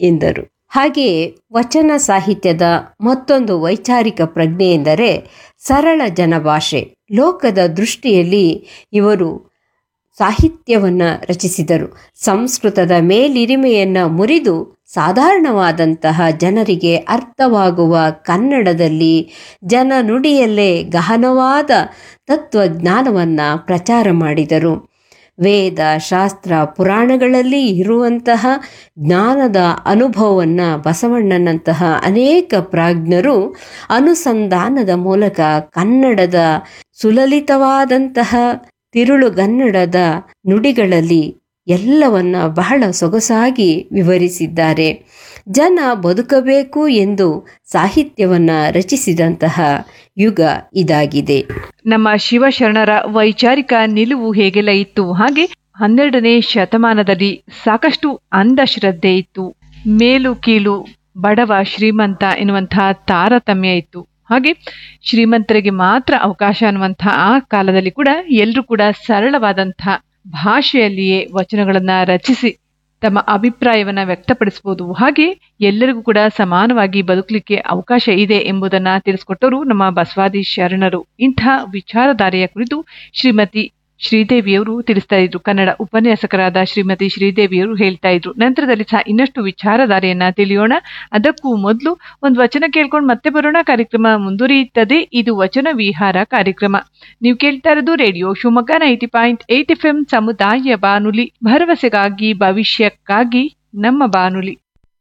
ಎಂದರು ಹಾಗೆಯೇ ವಚನ ಸಾಹಿತ್ಯದ ಮತ್ತೊಂದು ವೈಚಾರಿಕ ಪ್ರಜ್ಞೆ ಎಂದರೆ ಸರಳ ಜನಭಾಷೆ ಲೋಕದ ದೃಷ್ಟಿಯಲ್ಲಿ ಇವರು ಸಾಹಿತ್ಯವನ್ನು ರಚಿಸಿದರು ಸಂಸ್ಕೃತದ ಮೇಲಿರಿಮೆಯನ್ನು ಮುರಿದು ಸಾಧಾರಣವಾದಂತಹ ಜನರಿಗೆ ಅರ್ಥವಾಗುವ ಕನ್ನಡದಲ್ಲಿ ಜನನುಡಿಯಲ್ಲೇ ಗಹನವಾದ ತತ್ವಜ್ಞಾನವನ್ನು ಪ್ರಚಾರ ಮಾಡಿದರು ವೇದ ಶಾಸ್ತ್ರ ಪುರಾಣಗಳಲ್ಲಿ ಇರುವಂತಹ ಜ್ಞಾನದ ಅನುಭವವನ್ನು ಬಸವಣ್ಣನಂತಹ ಅನೇಕ ಪ್ರಾಜ್ಞರು ಅನುಸಂಧಾನದ ಮೂಲಕ ಕನ್ನಡದ ಸುಲಲಿತವಾದಂತಹ ತಿರುಳುಗನ್ನಡದ ನುಡಿಗಳಲ್ಲಿ ಎಲ್ಲವನ್ನ ಬಹಳ ಸೊಗಸಾಗಿ ವಿವರಿಸಿದ್ದಾರೆ ಜನ ಬದುಕಬೇಕು ಎಂದು ಸಾಹಿತ್ಯವನ್ನ ರಚಿಸಿದಂತಹ ಯುಗ ಇದಾಗಿದೆ ನಮ್ಮ ಶಿವಶರಣರ ವೈಚಾರಿಕ ನಿಲುವು ಹೇಗೆಲ್ಲ ಇತ್ತು ಹಾಗೆ ಹನ್ನೆರಡನೇ ಶತಮಾನದಲ್ಲಿ ಸಾಕಷ್ಟು ಅಂಧಶ್ರದ್ಧೆ ಇತ್ತು ಮೇಲು ಕೀಳು ಬಡವ ಶ್ರೀಮಂತ ಎನ್ನುವಂತಹ ತಾರತಮ್ಯ ಇತ್ತು ಹಾಗೆ ಶ್ರೀಮಂತರಿಗೆ ಮಾತ್ರ ಅವಕಾಶ ಅನ್ನುವಂತಹ ಆ ಕಾಲದಲ್ಲಿ ಕೂಡ ಎಲ್ಲರೂ ಕೂಡ ಸರಳವಾದಂತಹ ಭಾಷೆಯಲ್ಲಿಯೇ ವಚನಗಳನ್ನ ರಚಿಸಿ ತಮ್ಮ ಅಭಿಪ್ರಾಯವನ್ನ ವ್ಯಕ್ತಪಡಿಸಬಹುದು ಹಾಗೆ ಎಲ್ಲರಿಗೂ ಕೂಡ ಸಮಾನವಾಗಿ ಬದುಕಲಿಕ್ಕೆ ಅವಕಾಶ ಇದೆ ಎಂಬುದನ್ನ ತಿಳಿಸ್ಕೊಟ್ಟವರು ನಮ್ಮ ಬಸವಾದಿ ಶರಣರು ಇಂತಹ ವಿಚಾರಧಾರೆಯ ಕುರಿತು ಶ್ರೀಮತಿ ಶ್ರೀದೇವಿಯವರು ತಿಳಿಸ್ತಾ ಇದ್ರು ಕನ್ನಡ ಉಪನ್ಯಾಸಕರಾದ ಶ್ರೀಮತಿ ಶ್ರೀದೇವಿಯವರು ಹೇಳ್ತಾ ಇದ್ರು ನಂತರದಲ್ಲಿ ಸಹ ಇನ್ನಷ್ಟು ವಿಚಾರಧಾರೆಯನ್ನ ತಿಳಿಯೋಣ ಅದಕ್ಕೂ ಮೊದಲು ಒಂದು ವಚನ ಕೇಳ್ಕೊಂಡು ಮತ್ತೆ ಬರೋಣ ಕಾರ್ಯಕ್ರಮ ಮುಂದುವರಿಯುತ್ತದೆ ಇದು ವಚನ ವಿಹಾರ ಕಾರ್ಯಕ್ರಮ ನೀವು ಕೇಳ್ತಾ ಇರೋದು radio Shivamogga ninety point eight F M ಸಮುದಾಯ ಬಾನುಲಿ ಭರವಸೆಗಾಗಿ ಭವಿಷ್ಯಕ್ಕಾಗಿ ನಮ್ಮ ಬಾನುಲಿ